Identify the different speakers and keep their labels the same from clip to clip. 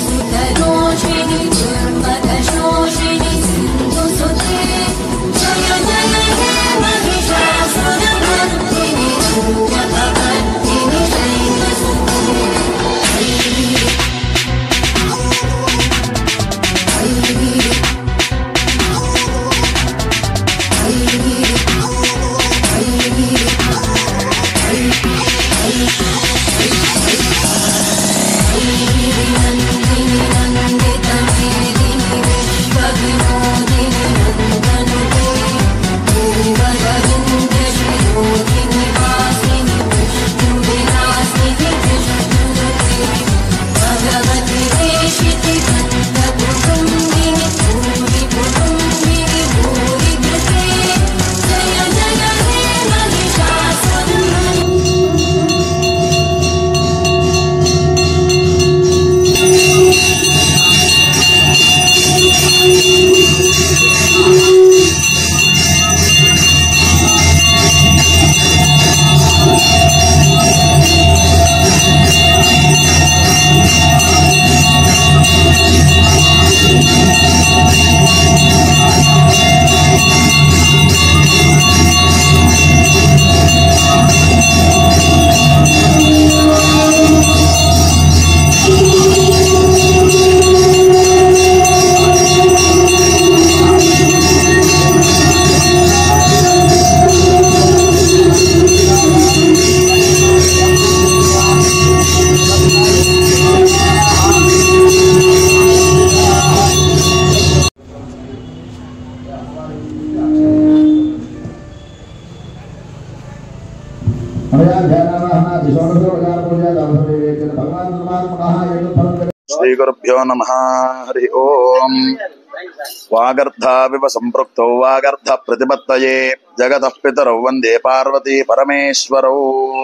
Speaker 1: सुतरोषिणि दुर्मदशोषिणि सिन्धुसुते जय जय हे महिषासुरमर्दिनि दुर्गभवर्दिनि शैलसुते नन्दिनि नन्दितमेदिनि विश्वविनोदिनि नन्दनुते देवरविन्दशिरोधिनि वासिनि विष्णुविलासिनि विष्णुनुते भगवति देशिति भक्तकुटुम्बिनि भूरि कुटुम्बिनि भूरि कृते जय जय हे महिषासुरमर्दिनि
Speaker 2: శ్రీగురుభ్యో నమ హరి ఓం వాగర్ధావివ సంపృక్తౌ వాగర్ధ ప్రతిపత్తయే జగత పితరౌ వందే పార్వతీ పరమేశ్వరౌ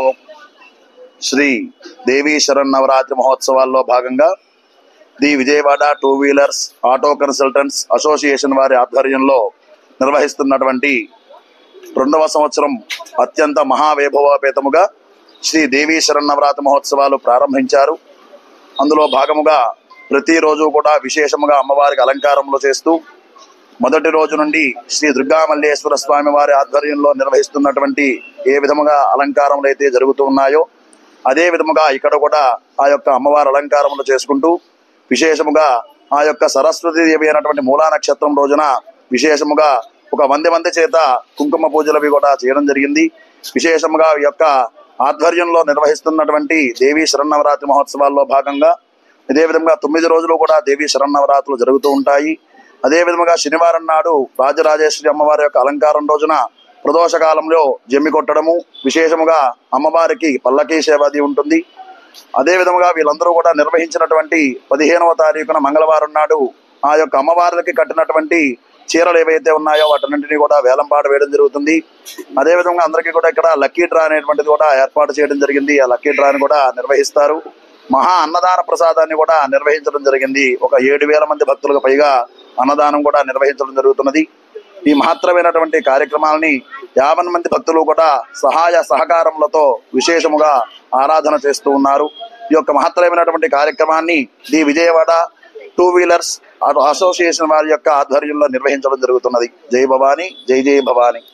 Speaker 2: శ్రీ దేవీ శరణ్ నవరాత్రి మహోత్సవాల్లో భాగంగా the Vijayawada two wheelers auto consultants association వారి ఆధ్వర్యంలో నిర్వహిస్తున్నటువంటి రెండవ సంవత్సరం అత్యంత మహావైభవోపేతముగా శ్రీ దేవీ శరణవరాత్రి మహోత్సవాలు ప్రారంభించారు అందులో భాగముగా ప్రతిరోజు కూడా విశేషముగా అమ్మవారికి అలంకారములు చేస్తూ మొదటి రోజు నుండి శ్రీ దుర్గా మల్లేశ్వర స్వామి వారి ఆధ్వర్యంలో నిర్వహిస్తున్నటువంటి ఏ విధముగా అలంకారములు అయితే జరుగుతూ ఉన్నాయో అదే విధముగా ఇక్కడ కూడా ఆ యొక్క అమ్మవారి అలంకారములు చేసుకుంటూ విశేషముగా ఆ యొక్క సరస్వతి దేవి అయినటువంటి మూలా నక్షత్రం రోజున విశేషముగా ఒక వంద మంది చేత కుంకుమ పూజలవి కూడా చేయడం జరిగింది విశేషముగా ఈ యొక్క ఆధ్వర్యంలో నిర్వహిస్తున్నటువంటి దేవీ శరన్నవరాత్రి మహోత్సవాల్లో భాగంగా ఇదే విధంగా తొమ్మిది రోజులు కూడా దేవీ శరన్నవరాత్రులు జరుగుతూ ఉంటాయి అదే విధముగా శనివారం నాడు రాజరాజేశ్వరి అమ్మవారి యొక్క అలంకారం రోజున ప్రదోష కాలంలో జమ్మి కొట్టడము విశేషముగా అమ్మవారికి పల్లకీ సేవది ఉంటుంది అదే విధముగా వీళ్ళందరూ కూడా నిర్వహించినటువంటి పదిహేనవ తారీఖున మంగళవారం నాడు ఆ యొక్క అమ్మవార్లకి కట్టినటువంటి చీరలు ఏవైతే ఉన్నాయో వాటన్నింటినీ కూడా వేలంపాట వేయడం జరుగుతుంది అదే విధంగా అందరికీ కూడా ఇక్కడ లక్కీ డ్రా అనేటువంటిది కూడా ఏర్పాటు చేయడం జరిగింది ఆ లక్కీ డ్రాని కూడా నిర్వహిస్తారు మహా అన్నదాన ప్రసాదాన్ని కూడా నిర్వహించడం జరిగింది ఒక ఏడు వేల మంది భక్తులకు పైగా అన్నదానం కూడా నిర్వహించడం జరుగుతున్నది ఈ మహత్తరమైనటువంటి కార్యక్రమాలని యాభై మంది భక్తులు కూడా సహాయ సహకారములతో విశేషముగా ఆరాధన చేస్తూ ఉన్నారు ఈ యొక్క మహత్తరమైనటువంటి కార్యక్రమాన్ని the Vijayawada two wheelers association వారి యొక్క ఆధ్వర్యంలో నిర్వహించడం జరుగుతున్నది జై భవానీ జై జై భవానీ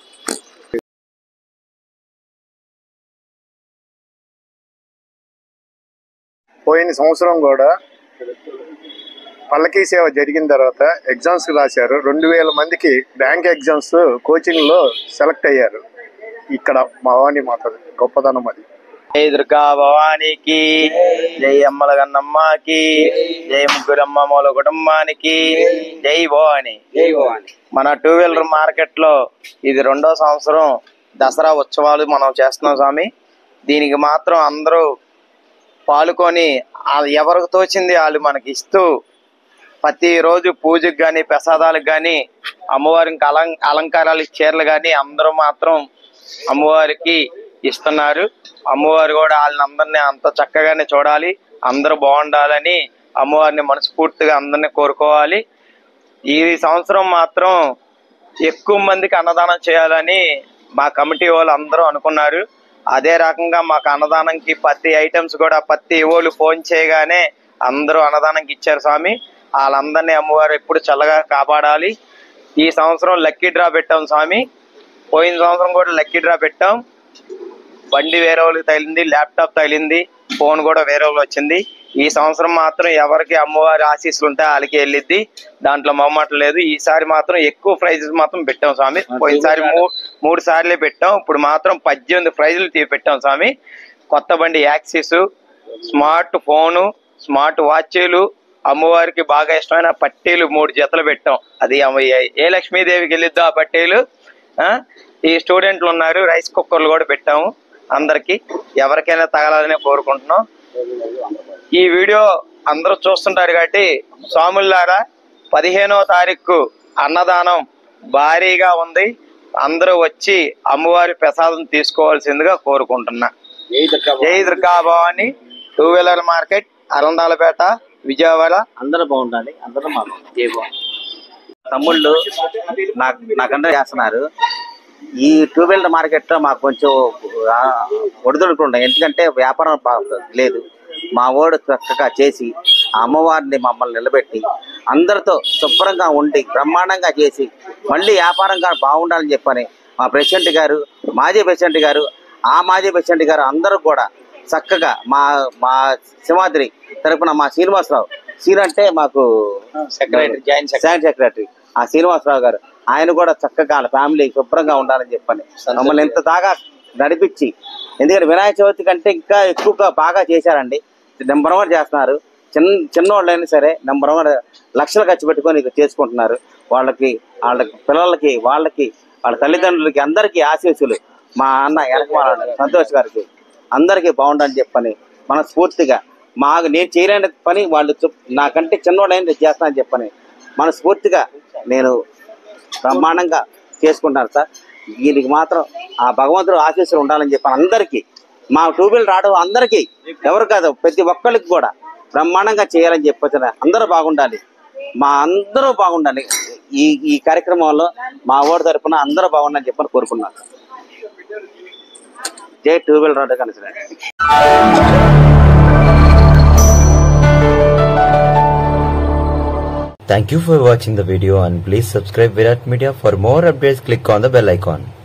Speaker 3: పోయిన సంవత్సరం కూడా పల్లకీ సేవ జరిగిన తర్వాత ఎగ్జామ్స్ రాశారు రెండు వేల మందికి బ్యాంక్ ఎగ్జామ్స్ కోచింగ్ లో సెలెక్ట్ అయ్యారు ఇక్కడ భవానీ మాత గొప్పదనం అది
Speaker 4: జై దుర్గా భవానీకి జై అమ్మల గన్నమ్మకి జై ముగ్గురమ్మ మూల కుటుంబానికి జై భవాని జై భవాని మన టూ వీలర్ మార్కెట్ లో ఇది రెండో సంవత్సరం దసరా ఉత్సవాలు మనం చేస్తున్నాం స్వామి దీనికి మాత్రం అందరూ పాల్గొని ఆ ఎవరికి తోచింది వాళ్ళు మనకి ఇస్తూ ప్రతి రోజు పూజకు గాని ప్రసాదాలకు గాని అమ్మవారికి అలం అలంకారాలు చీరలు గాని అందరూ మాత్రం అమ్మవారికి ఇస్తున్నారు అమ్మవారు కూడా వాళ్ళని అందరినీ అంత చక్కగానే చూడాలి అందరూ బాగుండాలని అమ్మవారిని మనస్ఫూర్తిగా అందరినీ కోరుకోవాలి ఈ సంవత్సరం మాత్రం ఎక్కువ మందికి అన్నదానం చేయాలని మా కమిటీ వాళ్ళు అందరూ అనుకున్నారు అదే రకంగా మాకు అన్నదానంకి ప్రతి ఐటమ్స్ కూడా ప్రతి వాళ్ళు ఫోన్ చేయగానే అందరూ అన్నదానంకి ఇచ్చారు స్వామి వాళ్ళందరినీ అమ్మవారు ఎప్పుడు చల్లగా కాపాడాలి ఈ సంవత్సరం లక్కీ డ్రా పెట్టాం స్వామి పోయిన సంవత్సరం కూడా లక్కీ డ్రా పెట్టాం బండి వేరే వాళ్ళకి తగిలింది ల్యాప్టాప్ తగిలింది ఫోన్ కూడా వేరే వాళ్ళు వచ్చింది ఈ సంవత్సరం మాత్రం ఎవరికి అమ్మవారి ఆశీస్సులు ఉంటే వాళ్ళకి వెళ్ళిద్ది దాంట్లో మొమ్మటం లేదు ఈసారి మాత్రం ఎక్కువ ప్రైజెస్ మాత్రం పెట్టాం స్వామి పోయినసారి మూ- మూడు సార్లే పెట్టాం ఇప్పుడు మాత్రం పద్దెనిమిది ప్రైజులు తీ పెట్టాం స్వామి కొత్త బండి యాక్సిస్ స్మార్ట్ ఫోను స్మార్ట్ వాచీలు అమ్మవారికి బాగా ఇష్టమైన పట్టీలు మూడు జతలు పెట్టాం అది అమ్మ- ఏ- ఏ లక్ష్మీదేవికి వెళ్ళిద్దో ఆ పట్టీలు ఆ? ఈ స్టూడెంట్లు ఉన్నారు రైస్ కుక్కర్లు కూడా పెట్టాము అందరికి ఎవరికైనా తగలాలని కోరుకుంటున్నాం ఈ వీడియో అందరూ చూస్తుంటారు కాబట్టి స్వాములారా పదిహేనో తారీఖు అన్నదానం భారీగా ఉంది అందరూ వచ్చి అమ్మవారి ప్రసాదం తీసుకోవాల్సిందిగా కోరుకుంటున్నా జై Durga Bhavani two wheeler market Arundelpet Vijayawada
Speaker 5: అందరూ బాగుండాలి అందరూ మాకు తమ్ముళ్ళు నాకు నాకందరూ చేస్తున్నారు ఈ టూ వీలర్ మార్కెట్లో మాకు కొంచెం ఆ, ఒడిదుడుకుంటాయి ఎందుకంటే వ్యాపారం బాగా లేదు మా ఓడు చక్కగా చేసి ఆ అమ్మవారిని మమ్మల్ని నిలబెట్టి అందరితో శుభ్రంగా ఉండి బ్రహ్మాండంగా చేసి మళ్ళీ వ్యాపారంగా బాగుండాలని చెప్పని మా ప్రెసిడెంట్ గారు మాజీ ప్రెసిడెంట్ గారు ఆ మాజీ ప్రెసిడెంట్ గారు అందరూ కూడా చక్కగా మా మా సింహాద్రి తరపున మా శ్రీనివాసరావు సీన్ అంటే మాకు
Speaker 4: secretary joint secretary
Speaker 5: joint secretary ఆ శ్రీనివాసరావు గారు ఆయన కూడా చక్కగా వాళ్ళ ఫ్యామిలీ శుభ్రంగా ఉండాలని చెప్పని మమ్మల్ని ఎంత దాకా నడిపించి ఎందుకంటే వినాయక చవితి కంటే ఇంకా ఎక్కువగా బాగా చేశారండి నెంబర్ వన్ చేస్తున్నారు చిన్న చిన్నోళ్ళైనా సరే నెంబర్ వన్ లక్షలు ఖర్చు పెట్టుకొని ఇక చేసుకుంటున్నారు వాళ్ళకి వాళ్ళ పిల్లలకి వాళ్ళకి వాళ్ళ తల్లిదండ్రులకి అందరికీ ఆశీస్సులు మా అన్న ఎనకమాల సంతోష్ గారికి అందరికీ బాగుండాలని చెప్పని మనస్ఫూర్తిగా మాకు నేను చేయలేని పని వాళ్ళు చెప్- నాకంటే చిన్నోళ్ళైనా చేస్తానని చెప్పని మనస్ఫూర్తిగా నేను బ్రహ్మాండంగా చేసుకుంటాను సార్ దీనికి మాత్రం ఆ భగవంతుడు ఆశీస్సులు ఉండాలని చెప్పాను అందరికీ మా టూ వీలర్ రావడం అందరికీ ఎవరు కాదు ప్రతి ఒక్కరికి కూడా బ్రహ్మాండంగా చేయాలని చెప్పొచ్చు అందరూ బాగుండాలి మా అందరూ బాగుండాలి ఈ ఈ కార్యక్రమంలో మా ఓడి తరపున అందరూ బాగుండాలని చెప్పని కోరుకున్నాను జై టూ వీలర్ రోడ్డు కనిసిన
Speaker 6: Thank you for watching the video and please subscribe Virat Media for more updates click on the bell icon.